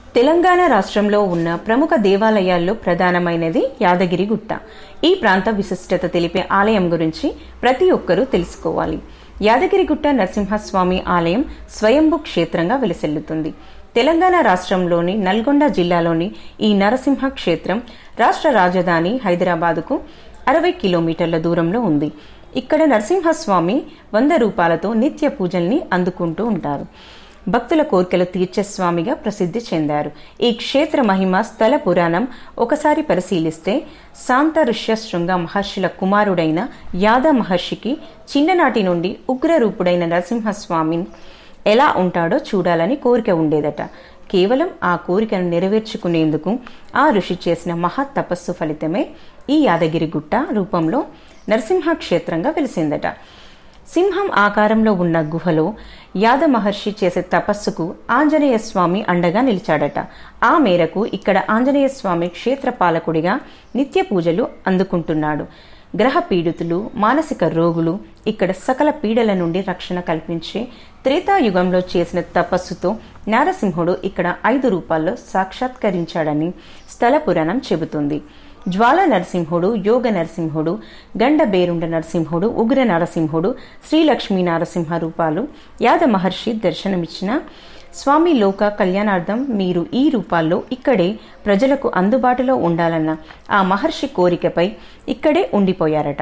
తెలంగాణ రాష్ట్రంలో ఉన్న ప్రముఖ దేవాలయాల్లో ప్రధానమైనది యాదగిరి గుట్ట ఈ ప్రాంత విశిష్టత తెలిపే ఆలయం గురించి ప్రతి ఒక్కరూ తెలుసుకోవాలి యాదగిరిగుట్ట నరసింహస్వామి ఆలయం స్వయంభు క్షేత్రంగా వెలసిల్లుతుంది తెలంగాణ రాష్ట్రంలోని నల్గొండ జిల్లాలోని ఈ నరసింహ క్షేత్రం రాష్ట్ర రాజధాని హైదరాబాదుకు అరవై కిలోమీటర్ల దూరంలో ఉంది ఇక్కడ నరసింహస్వామి వంద రూపాయలతో నిత్య పూజల్ని అందుకుంటూ ఉంటారు భక్తుల కోరికలు తీర్చే స్వామిగా ప్రసిద్ధి చెందారు ఈ క్షేత్ర మహిమ స్థల పురాణం ఒకసారి పరిశీలిస్తే శాంత ఋష్యశృంగ మహర్షుల కుమారుడైన యాద మహర్షికి చిన్ననాటి నుండి ఉగ్రరూపుడైన నరసింహస్వామి ఎలా ఉంటాడో చూడాలని కోరిక ఉండేదట కేవలం ఆ కోరికను నెరవేర్చుకునేందుకు ఆ ఋషి చేసిన మహా తపస్సు ఫలితమే ఈ యాదగిరి గుట్ట రూపంలో నరసింహ క్షేత్రంగా వెలిసిందట సింహం ఆకారంలో ఉన్న గుహలో యాద మహర్షి చేసే తపస్సుకు ఆంజనేయ స్వామి అండగా నిలిచాడట ఆ మేరకు ఇక్కడ ఆంజనేయ స్వామి క్షేత్ర పాలకుడిగా నిత్య పూజలు అందుకుంటున్నాడు గ్రహ పీడితులు మానసిక రోగులు ఇక్కడ సకల పీడల నుండి రక్షణ కల్పించే త్రేతాయుగంలో చేసిన తపస్సుతో నారసింహుడు ఇక్కడ ఐదు రూపాల్లో సాక్షాత్కరించాడని స్థల పురాణం చెబుతుంది జ్వాల నరసింహుడు యోగ నరసింహుడు గండ బేరుండ నరసింహుడు ఉగ్ర నరసింహుడు శ్రీలక్ష్మీ నరసింహ రూపాలు యాద మహర్షి దర్శనమిచ్చిన స్వామి లోక కళ్యాణార్థం మీరు ఈ రూపాల్లో ఇక్కడే ప్రజలకు అందుబాటులో ఉండాలన్న ఆ మహర్షి కోరికపై ఇక్కడే ఉండిపోయారట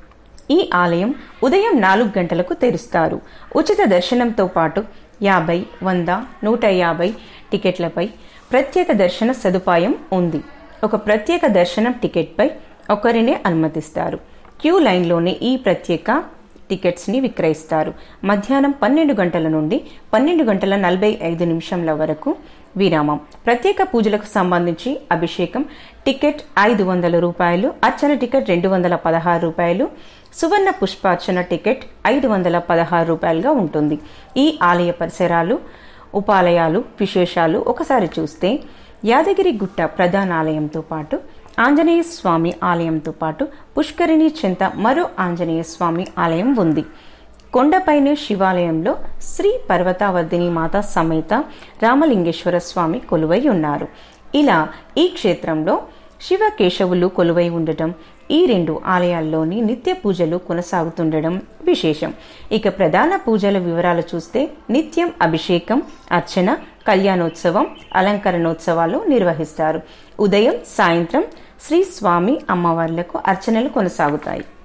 ఈ ఆలయం ఉదయం నాలుగు గంటలకు తెరుస్తారు ఉచిత దర్శనంతో పాటు యాభై వంద నూట యాభై టికెట్లపై ప్రత్యేక దర్శన సదుపాయం ఉంది ఒక ప్రత్యేక దర్శనం టికెట్పై ఒకరినే అనుమతిస్తారు క్యూ లైన్లోనే ఈ ప్రత్యేక టికెట్స్ని విక్రయిస్తారు మధ్యాహ్నం పన్నెండు గంటల నుండి పన్నెండు గంటల నలభై ఐదు నిమిషంల వరకు విరామం ప్రత్యేక పూజలకు సంబంధించి అభిషేకం టికెట్ ఐదు వందల రూపాయలు అర్చన టికెట్ రెండు వందల పదహారు రూపాయలు సువర్ణ పుష్పార్చన టికెట్ ఐదు వందల పదహారు రూపాయలుగా ఉంటుంది ఈ ఆలయ పరిసరాలు ఉపాలయాలు విశేషాలు ఒకసారి చూస్తే యాదగిరి గుట్ట ప్రధాన ఆలయంతో పాటు ఆంజనేయ స్వామి ఆలయంతో పాటు పుష్కరిణి చెంత మరో ఆంజనేయ స్వామి ఆలయం ఉంది కొండపైన శివాలయంలో శ్రీ పర్వతావర్ధిని మాత సమేత రామలింగేశ్వర స్వామి కొలువై ఉన్నారు ఇలా ఈ క్షేత్రంలో శివ కేశవులు కొలువై ఉండటం ఈ రెండు ఆలయాల్లోని నిత్య పూజలు కొనసాగుతుండడం విశేషం ఇక ప్రధాన పూజల వివరాలు చూస్తే నిత్యం అభిషేకం అర్చన కళ్యాణోత్సవం అలంకరణోత్సవాలు నిర్వహిస్తారు ఉదయం సాయంత్రం శ్రీ స్వామి అమ్మవార్లకు అర్చనలు కొనసాగుతాయి